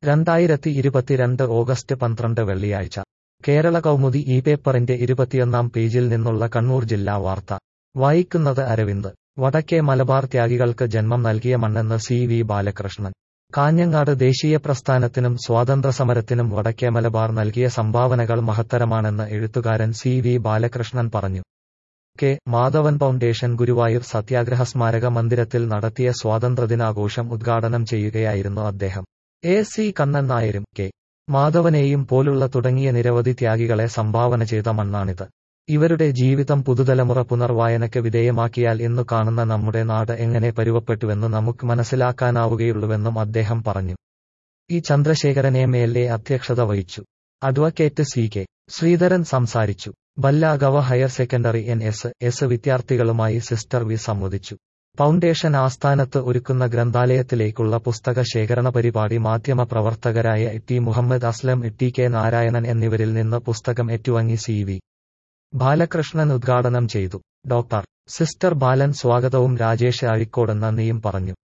രണ്ടായിരത്തി ഇരുപത്തിരണ്ട് ഓഗസ്റ്റ് പന്ത്രണ്ട് വെള്ളിയാഴ്ച കേരള കൗമുദി ഈ പേപ്പറിന്റെ ഇരുപത്തിയൊന്നാം പേജിൽ നിന്നുള്ള കണ്ണൂർ ജില്ലാ വാർത്ത വായിക്കുന്നത് അരവിന്ദ് വടക്കേ മലബാർ ത്യാഗികൾക്ക് ജന്മം നൽകിയ മണ്ണെന്ന് സി വി ബാലകൃഷ്ണൻ കാഞ്ഞങ്ങാട് ദേശീയ പ്രസ്ഥാനത്തിനും സ്വാതന്ത്ര്യസമരത്തിനും വടക്കേ മലബാർ നൽകിയ സംഭാവനകൾ മഹത്തരമാണെന്ന് എഴുത്തുകാരൻ സി വി ബാലകൃഷ്ണൻ പറഞ്ഞു കെ മാധവൻ ഫൗണ്ടേഷൻ ഗുരുവായൂർ സത്യാഗ്രഹ സ്മാരക മന്ദിരത്തിൽ നടത്തിയ സ്വാതന്ത്ര്യദിനാഘോഷം ഉദ്ഘാടനം ചെയ്യുകയായിരുന്നു അദ്ദേഹം എ സി കണ്ണൻ നായരും കെ മാധവനെയും പോലുള്ള തുടങ്ങിയ നിരവധി ത്യാഗികളെ സംഭാവന ചെയ്ത മണ്ണാണിത് ഇവരുടെ ജീവിതം പുതുതലമുറ പുനർവായനയ്ക്ക് വിധേയമാക്കിയാൽ ഇന്നു കാണുന്ന നമ്മുടെ നാട് എങ്ങനെ പരുവപ്പെട്ടുവെന്ന് നമുക്ക് മനസ്സിലാക്കാനാവുകയുള്ളൂവെന്നും അദ്ദേഹം പറഞ്ഞു E Chandrasekharan M L A അധ്യക്ഷത വഹിച്ചു അഡ്വക്കേറ്റ് സി കെ ശ്രീധരൻ സംസാരിച്ചു ബല്ലാഗവ higher secondary N S S വിദ്യാർത്ഥികളുമായി സിസ്റ്റർ വി സംവദിച്ചു ഫൗണ്ടേഷൻ ആസ്ഥാനത്ത് ഒരുക്കുന്ന ഗ്രന്ഥാലയത്തിലേക്കുള്ള പുസ്തക ശേഖരണ പരിപാടി മാധ്യമ പ്രവർത്തകരായ T Muhammad Aslam T K Narayanan എന്നിവരിൽ നിന്ന് പുസ്തകം ഏറ്റുവാങ്ങി സി വി ബാലകൃഷ്ണൻ ഉദ്ഘാടനം ചെയ്തു ഡോക്ടർ സിസ്റ്റർ ബാലൻ സ്വാഗതവും രാജേഷ് അഴിക്കോട് നന്ദിയും പറഞ്ഞു